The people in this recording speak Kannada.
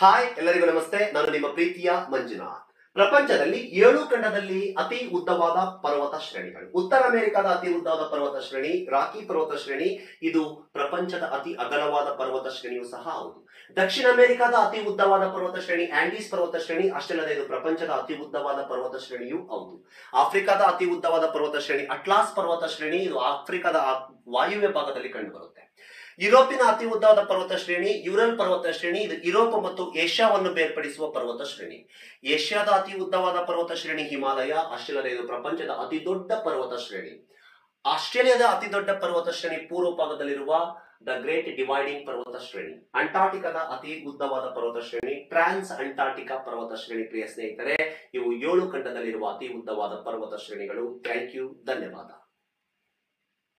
ಹಾಯ್ ಎಲ್ಲರಿಗೂ ನಮಸ್ತೆ ನಾನು ನಿಮ್ಮ ಪ್ರೀತಿಯ ಮಂಜುನಾಥ್ ಪ್ರಪಂಚದಲ್ಲಿ ಏಳು ಖಂಡದಲ್ಲಿ ಅತಿ ಉದ್ದವಾದ ಪರ್ವತ ಶ್ರೇಣಿಗಳು ಉತ್ತರ ಅಮೆರಿಕದ ಅತಿ ಉದ್ದವಾದ ಪರ್ವತ ಶ್ರೇಣಿ ರಾಕಿ ಪರ್ವತ ಶ್ರೇಣಿ ಇದು ಪ್ರಪಂಚದ ಅತಿ ಅಗಲವಾದ ಪರ್ವತ ಶ್ರೇಣಿಯೂ ಸಹ ಹೌದು ದಕ್ಷಿಣ ಅಮೆರಿಕದ ಅತಿ ಉದ್ದವಾದ ಪರ್ವತ ಶ್ರೇಣಿ ಆಂಡೀಸ್ ಪರ್ವತ ಶ್ರೇಣಿ ಅಷ್ಟೇ ಅಲ್ಲದೆ ಇದು ಪ್ರಪಂಚದ ಅತಿ ಉದ್ದವಾದ ಪರ್ವತ ಶ್ರೇಣಿಯೂ ಹೌದು ಆಫ್ರಿಕಾದ ಅತಿ ಉದ್ದವಾದ ಪರ್ವತ ಶ್ರೇಣಿ ಅಟ್ಲಾಸ್ ಪರ್ವತ ಶ್ರೇಣಿ ಇದು ಆಫ್ರಿಕಾದ ಆ ವಾಯುವ್ಯ ಭಾಗದಲ್ಲಿ ಕಂಡುಬರುತ್ತೆ ಯುರೋಪಿನ ಅತಿ ಉದ್ದವಾದ ಪರ್ವತ ಶ್ರೇಣಿ ಯುರಲ್ ಪರ್ವತ ಶ್ರೇಣಿ ಇದು ಯುರೋಪ್ ಮತ್ತು ಏಷ್ಯಾವನ್ನು ಬೇರ್ಪಡಿಸುವ ಪರ್ವತ ಶ್ರೇಣಿ ಏಷ್ಯಾದ ಅತಿ ಉದ್ದವಾದ ಪರ್ವತ ಶ್ರೇಣಿ ಹಿಮಾಲಯ ಅಷ್ಟೇ ಇದು ಪ್ರಪಂಚದ ಅತಿ ದೊಡ್ಡ ಪರ್ವತ ಶ್ರೇಣಿ ಆಸ್ಟ್ರೇಲಿಯಾದ ಅತಿ ದೊಡ್ಡ ಪರ್ವತ ಶ್ರೇಣಿ ಪೂರ್ವ ಭಾಗದಲ್ಲಿರುವ ದ ಗ್ರೇಟ್ ಡಿವೈಡಿಂಗ್ ಪರ್ವತ ಶ್ರೇಣಿ ಅಂಟಾರ್ಟಿಕಾದ ಅತಿ ಉದ್ದವಾದ ಪರ್ವತ ಶ್ರೇಣಿ ಟ್ರಾನ್ಸ್ ಅಂಟಾರ್ಟಿಕಾ ಪರ್ವತ ಶ್ರೇಣಿ ಪ್ರಿಯ ಸ್ನೇಹಿತರೆ ಇವು ಏಳು ಖಂಡದಲ್ಲಿರುವ ಅತಿ ಉದ್ದವಾದ ಪರ್ವತ ಶ್ರೇಣಿಗಳು ಥ್ಯಾಂಕ್ ಯು ಧನ್ಯವಾದ